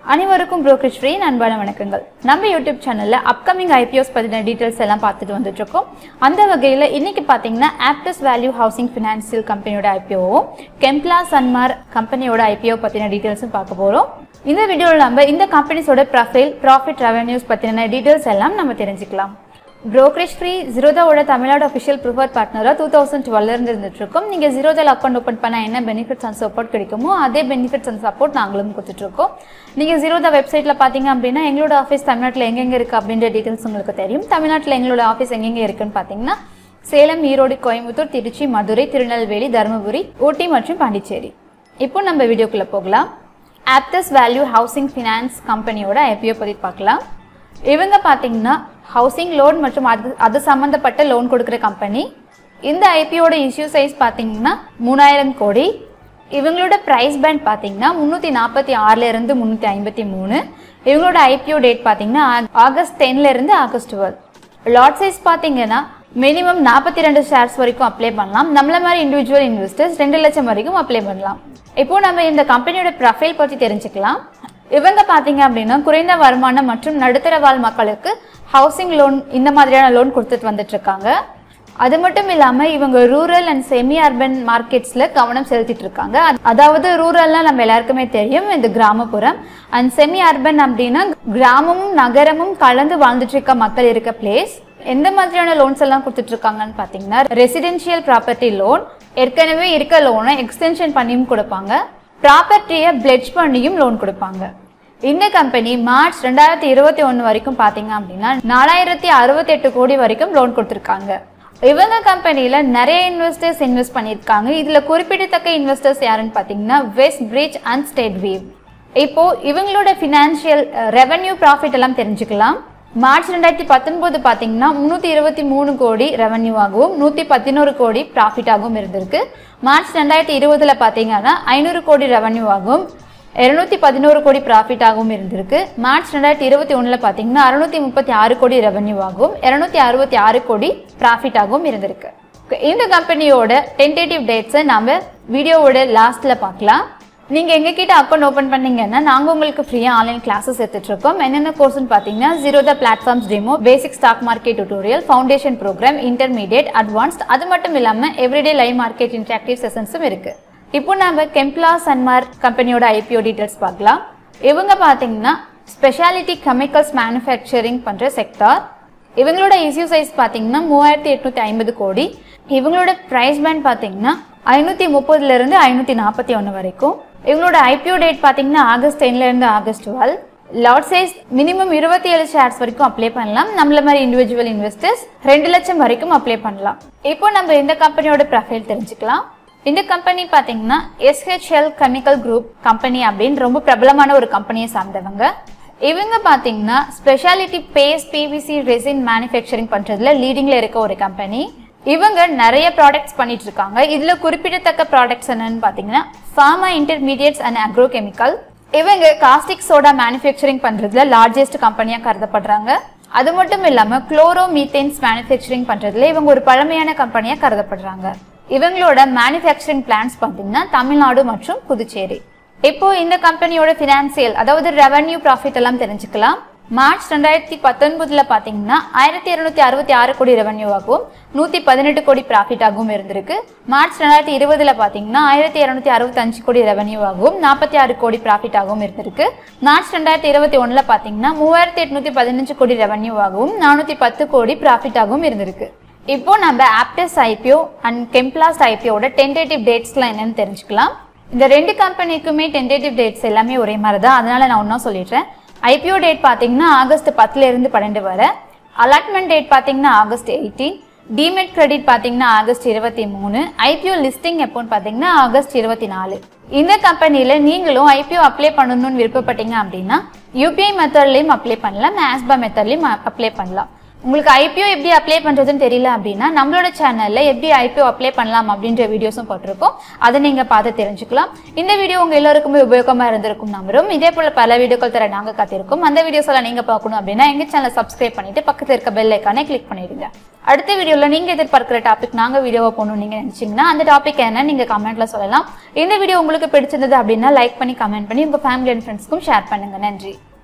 அனைவருக்கும் brokerage free அன்பான வணக்கங்கள் நம்ம யூடியூப் சேனல்ல அப்கமிங் ஐபிஓஸ் பத்தின டீடைல்ஸ் எல்லாம் பார்த்துட்டு வந்துட்டு இருக்கோம் அந்த வகையில் இன்னைக்கு பார்த்தீங்கன்னா ஆப்டஸ் வேல்யூ ஹவுசிங் ஃபினான்சியல் கம்பெனியோட ஐபிஓவும் கெம்ப்லா சன்மார் கம்பெனியோட ஐபிஓ பத்தின டீடைல்ஸும் பார்க்க போறோம் இந்த வீடியோவில் நம்ம இந்த கம்பெனிஸோட ப்ரொஃபைல் ப்ராஃபிட் ரெவன்யூஸ் பத்தின டீடைல்ஸ் எல்லாம் நம்ம தெரிஞ்சுக்கலாம் brokerage ஃப்ரீ ஜீரோதாவோட தமிழ்நாடு அஃபிஷியல் ப்ரிஃபர் பார்ட்னராக டூ தௌசண்ட் டுவெல்லேருந்து இருந்துட்டு இருக்கோம் நீங்கள் ஜீரோதாவில் அக்கௌண்ட் ஓப்பன் பண்ணால் என்ன பெனிஃபிட்ஸ் அண்ட் சப்போர்ட் கிடைக்குமோ அதே பெனிஃபிட்ஸ் அண்ட் சப்போர்ட் நாங்களும் கொடுத்துட்ருக்கோம் நீங்கள் ஜீரோதா வெப்சைட்டில் பார்த்தீங்க அப்படின்னா எங்களோட ஆஃபீஸ் தமிழ்நாட்டில் எங்கெங்கே இருக்குது அப்படின்ற டீட்டெயில்ஸ் உங்களுக்கு தெரியும் தமிழ்நாட்டில் எங்களோட ஆஃபீஸ் எங்கெங்கே இருக்குன்னு பார்த்தீங்கன்னா சேலம் ஈரோடு கோயம்புத்தூர் திருச்சி மதுரை திருநெல்வேலி தருமபுரி ஊட்டி மற்றும் பாண்டிச்சேரி இப்போ நம்ம வீடியோக்குள்ளே போகலாம் ஆப்டஸ் வேல்யூ ஹவுசிங் ஃபினான்ஸ் கம்பெனியோட ஐபிஓ பற்றி பார்க்கலாம் இவங்க பார்த்தீங்கன்னா ஹவுசிங் லோன் மற்றும் அது அது சம்மந்தப்பட்ட லோன் கொடுக்குற கம்பெனி இந்த ஐபிஓட இஷ்யூ சைஸ் பார்த்தீங்கன்னா மூணாயிரம் கோடி இவங்களோட ப்ரைஸ் பேண்ட் பார்த்தீங்கன்னா முந்நூற்றி நாற்பத்தி ஆறுலேருந்து முந்நூற்றி ஐம்பத்தி மூணு இவங்களோட ஐபிஓ டேட் பார்த்தீங்கன்னா ஆகஸ்ட் டென்லேருந்து ஆகஸ்ட் டுவெல் லாட் சைஸ் பார்த்தீங்கன்னா மினிமம் நாற்பத்தி ரெண்டு ஷேர்ஸ் வரைக்கும் அப்ளை பண்ணலாம் நம்மள மாதிரி இண்டிவிஜுவல் இன்வெஸ்டர்ஸ் ரெண்டு லட்சம் வரைக்கும் அப்ளை பண்ணலாம் இப்போ நம்ம இந்த கம்பெனியோட ப்ரொஃபைல் பற்றி தெரிஞ்சுக்கலாம் இவங்க பார்த்தீங்க அப்படின்னா குறைந்த வருமானம் மற்றும் நடுத்தர வாழ் மக்களுக்கு ஹவுசிங் லோன் இந்த மாதிரியான லோன் கொடுத்துட்டு வந்துட்டு இருக்காங்க அது மட்டும் இல்லாமல் இவங்க ரூரல் அண்ட் செமி அர்பன் மார்க்கெட்ஸில் கவனம் செலுத்திட்டு இருக்காங்க அத்- அதாவது ரூரல்னா நம்ம எல்லாருக்குமே தெரியும் இது கிராமப்புறம் அண்ட் செமி அர்பன் அப்படின்னா கிராமமும் நகரமும் கலந்து வாழ்ந்துட்டு இருக்க மக்கள் இருக்க பிளேஸ் எந்த மாதிரியான லோன்ஸ் எல்லாம் கொடுத்துட்டு இருக்காங்கன்னு பார்த்தீங்கன்னா ரெசிடென்ஷியல் ப்ராப்பர்ட்டி லோன் ஏற்கனவே இருக்க லோனை எக்ஸ்டென்ஷன் பண்ணியும் கொடுப்பாங்க ப்ராப்பர்ட்டியை பிளெட்ஜ் பண்ணியும் லோன் கொடுப்பாங்க இந்த கம்பெனி மார்ச் ரெண்டாயிரத்தி இருபத்தி ஒன்று வரைக்கும் பார்த்தீங்க அப்படின்னா நாலாயிரத்தி அறுபத்தெட்டு கோடி வரைக்கும் லோன் கொடுத்துருக்காங்க இவங்க கம்பெனியில் நிறைய இன்வெஸ்டர்ஸ் இன்வெஸ்ட் பண்ணியிருக்காங்க இதில் குறிப்பிடத்தக்க இன்வெஸ்டர்ஸ் யாருன்னு பார்த்தீங்கன்னா Westbridge and Steadview இப்போ இவங்களோட ஃபினான்ஷியல் ரெவென்யூ ப்ராஃபிட் எல்லாம் தெரிஞ்சுக்கலாம் மார்ச் ரெண்டாயிரத்தி பத்தொன்பது பார்த்தீங்கன்னா முந்நூற்றி இருபத்தி மூணு கோடி ரெவன்யூவாகவும் நூற்றி பதினோரு கோடி ப்ராஃபிட்டாகவும் இருந்திருக்கு மார்ச் ரெண்டாயிரத்தி இருபதுல பார்த்தீங்கன்னா ஐநூறு கோடி ரெவன்யூவாகவும் இருநூத்தி பதினோரு கோடி ப்ராஃபிட்டாகவும் இருந்திருக்கு மார்ச் ரெண்டாயிரத்தி இருபத்தி ஒன்றில் பார்த்தீங்கன்னா அறுநூத்தி முப்பத்தி ஆறு கோடி ரெவன்யூவாகவும் இருநூத்தி அறுபத்தி ஆறு கோடி ப்ராஃபிட்டாகவும் இருந்திருக்கு Okay, இந்த கம்பெனியோட டென்டேட்டிவ் டேட்ஸை நாம வீடியோவோட லாஸ்ட்ல பார்க்கலாம் நீங்க எங்ககிட்ட அக்கௌண்ட் ஓபன் பண்ணீங்கன்னா நாங்க உங்களுக்கு ஃப்ரீயா ஆன்லைன் கிளாஸஸ் எடுத்துட்டு இருக்கோம் என்னென்ன கோர்ஸ்னு பாத்தீங்கன்னா Zerodha platforms demo basic stock market tutorial foundation programme intermediate advanced அது மட்டும் இல்லாம எவ்ரிடே லைவ் மார்க்கெட் இன்டராக்டிவ் செஷன்ஸும் இருக்கு இப்போ நாம கெம்ப்லா சன்மார் கம்பெனியோட ஐபிஓ டீடைல்ஸ் பார்க்கலாம் இவங்க பாத்தீங்கன்னா ஸ்பெஷாலிட்டி கெமிக்கல்ஸ் மேனுஃபேக்சரிங் பண்ற செக்டார் இவங்களோட இஷ்யூ சைஸ் பார்த்தீங்கன்னா மூவாயிரத்தி எட்நூத்தி ஐம்பது கோடி இவங்களோட ப்ரைஸ் பேண்ட் பார்த்தீங்கன்னா ஐநூற்றி முப்பதுலேருந்து ஐநூற்றி நாற்பத்தி ஒன்று வரைக்கும் இவங்களோட ஐபிஓ டேட் பார்த்தீங்கன்னா ஆகஸ்ட் டென்லேருந்து August twelve lot size minimum இருபத்தி ஏழு ஷேர்ஸ் வரைக்கும் அப்ளை பண்ணலாம் நம்மள மாதிரி இண்டிவிஜுவல் இன்வெஸ்டர்ஸ் ரெண்டு லட்சம் வரைக்கும் அப்ளை பண்ணலாம் இப்போ நம்ம இந்த கம்பெனியோட ப்ரொஃபைல் தெரிஞ்சுக்கலாம் இந்த கம்பெனி பார்த்தீங்கன்னா எஸ்ஹெச்எல் கெமிக்கல் குரூப் கம்பெனி அப்படின்னு ரொம்ப பிரபலமான ஒரு கம்பெனியை சார்ந்தவங்க இவங்க பார்த்தீங்கன்னா speciality base PVC resin manufacturing பண்ணுறதுல லீடிங்கில் இருக்க ஒரு கம்பெனி இவங்க நிறைய ப்ராடக்ட்ஸ் பண்ணிட்டு இருக்காங்க இதில் குறிப்பிடத்தக்க ப்ராடக்ட்ஸ் என்னன்னு பார்த்தீங்கன்னா pharma intermediates and agro chemical இவங்க காஸ்டிக் சோடா மேனுஃபேக்சரிங் பண்ணுறதுல லார்ஜஸ்ட் கம்பெனியாக கருதப்படுறாங்க அது மட்டும் இல்லாமல் குளோரோ மீத்தேன்ஸ் மேனுஃபேக்சரிங் பண்ணுறதுல இவங்க ஒரு பழமையான கம்பெனியாக கருதப்படுறாங்க இவங்களோட மேனுஃபேக்சரிங் பிளான்ஸ் பார்த்தீங்கன்னா தமிழ்நாடு மற்றும் புதுச்சேரி இப்போ இந்த கம்பெனியோட ஃபினான்சியல் அதாவது ரெவன்யூ ப்ராஃபிட் எல்லாம் தெரிஞ்சுக்கலாம் மார்ச் ரெண்டாயிரத்தி பத்தொன்பதுல பாத்தீங்கன்னா ஆயிரத்தி இருநூத்தி அறுபத்தி ஆறு கோடி ரெவன்யூவாகவும் நூத்தி பதினெட்டு கோடி ப்ராஃபிட்டாகவும் இருந்திருக்கு மார்ச் ரெண்டாயிரத்தி இருபதுல பாத்தீங்கன்னா ஆயிரத்தி இருநூத்தி அறுபத்தஞ்சு கோடி ரெவன்யூவாகவும் நாற்பத்தி ஆறு கோடி ப்ராஃபிட்டாகவும் இருந்திருக்கு மார்ச் ரெண்டாயிரத்தி இருபத்தி ஒண்ணுல பாத்தீங்கன்னா மூவாயிரத்தி எட்நூத்தி பதினஞ்சு கோடி ரெவன்யூவாகவும் நானூத்தி பத்து கோடி ப்ராஃபிட்டாகவும் இருந்திருக்கு இப்போ நம்ம ஆப்டஸ் ஐபிஓ அண்ட் கெம்ப்ளாஸ் ஐபிஓட டென்டேட்டிவ் டேட்ஸ்லாம் என்னன்னு தெரிஞ்சுக்கலாம் இந்த ரெண்டு கம்பெனிக்குமே டென்டேட்டிவ் டேட்ஸ் எல்லாமே ஒரே மாதிரி தான் அதனால நான் ஒன்றும் சொல்லிடுறேன் ஐபிஓ டேட் பார்த்தீங்கன்னா ஆகஸ்ட் பத்துல இருந்து பன்னெண்டு வரை அலாட்மெண்ட் டேட் பார்த்தீங்கன்னா ஆகஸ்ட் எயிட்டீன் டிமெட் கிரெடிட் பார்த்தீங்கன்னா ஆகஸ்ட் இருபத்தி மூணு ஐபிஓ லிஸ்டிங் எப்போன்னு பார்த்தீங்கன்னா ஆகஸ்ட் இருபத்தி நாலு இந்த கம்பெனியில் நீங்களும் ஐபிஓ அப்ளை பண்ணணும்னு விருப்பப்பட்டீங்க அப்படின்னா யூபிஐ மெத்தட்லையும் அப்ளை பண்ணலாம் ஆஸ்பா மெத்தட்லையும் அப்ளை பண்ணலாம் உங்களுக்கு ஐபிஓ எப்படி அப்ளை பண்றதுன்னு தெரியல அப்படின்னா நம்மளோட சேனல்ல எப்படி ஐபிஓ அப்ளை பண்ணலாம் அப்படின்ற வீடியோஸும் போட்டிருக்கோம் அதை நீங்க பார்த்து தெரிஞ்சுக்கலாம் இந்த வீடியோ உங்க எல்லாருக்குமே உபயோகமா இருந்திருக்கும் நம்புறோம் இதே போல பல வீடியோக்கள் தர நாங்க காத்திருக்கோம் அந்த வீடியோஸ் எல்லாம் நீங்க பார்க்கணும் அப்படின்னா எங்க சேனலை சப்ஸ்கிரைப் பண்ணிட்டு பக்கத்துல இருக்க பெல் ஐக்கானே கிளிக் பண்ணிடுங்க அடுத்த வீடியோவில் நீங்கள் எதிர்பார்க்குற டாபிக் நாங்கள் வீடியோவை போகணும்னு நீங்கள் நினச்சிங்கன்னா அந்த டாபிக் என்ன நீங்கள் கமெண்ட்டில் சொல்லலாம் இந்த வீடியோ உங்களுக்கு பிடிச்சிருந்தது அப்படின்னா லைக் பண்ணி கமெண்ட் பண்ணி உங்கள் ஃபேமிலி அண்ட் ஃப்ரெண்ட்ஸ்க்கும் ஷேர் பண்ணுங்கள் நன்றி